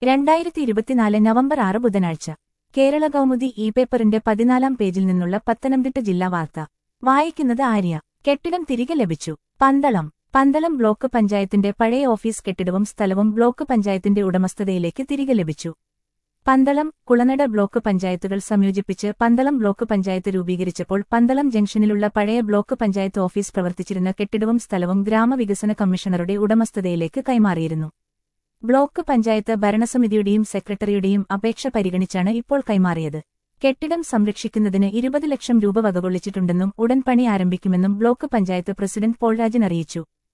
രണ്ടായിരത്തി ഇരുപത്തിനാല് നവംബർ ആറ് ബുധനാഴ്ച കേരള കൗമുദി ഇ പേപ്പറിന്റെ പതിനാലാം പേജിൽ നിന്നുള്ള പത്തനംതിട്ട ജില്ലാ വാർത്ത വായിക്കുന്നത് ആര്യ കെട്ടിടം തിരികെ ലഭിച്ചു പന്തളം പന്തളം ബ്ലോക്ക് പഞ്ചായത്തിന്റെ പഴയ ഓഫീസ് കെട്ടിടവും സ്ഥലവും ബ്ലോക്ക് പഞ്ചായത്തിന്റെ ഉടമസ്ഥതയിലേക്ക് തിരികെ ലഭിച്ചു പന്തളം കുളനട ബ്ലോക്ക് പഞ്ചായത്തുകൾ സംയോജിപ്പിച്ച് പന്തളം ബ്ലോക്ക് പഞ്ചായത്ത് രൂപീകരിച്ചപ്പോൾ പന്തളം ജംഗ്ഷനിലുള്ള പഴയ ബ്ലോക്ക് പഞ്ചായത്ത് ഓഫീസ് പ്രവർത്തിച്ചിരുന്ന കെട്ടിടവും സ്ഥലവും ഗ്രാമവികസന കമ്മീഷണറുടെ ഉടമസ്ഥതയിലേക്ക് കൈമാറിയിരുന്നു ബ്ലോക്ക് പഞ്ചായത്ത് ഭരണസമിതിയുടെയും സെക്രട്ടറിയുടെയും അപേക്ഷ പരിഗണിച്ചാണ് ഇപ്പോൾ കൈമാറിയത് കെട്ടിടം സംരക്ഷിക്കുന്നതിന് ഇരുപത് ലക്ഷം രൂപ വകകൊള്ളിച്ചിട്ടുണ്ടെന്നും ഉടൻ പണി ആരംഭിക്കുമെന്നും ബ്ലോക്ക് പഞ്ചായത്ത് പ്രസിഡന്റ് പോൾരാജൻ അറിയിച്ചു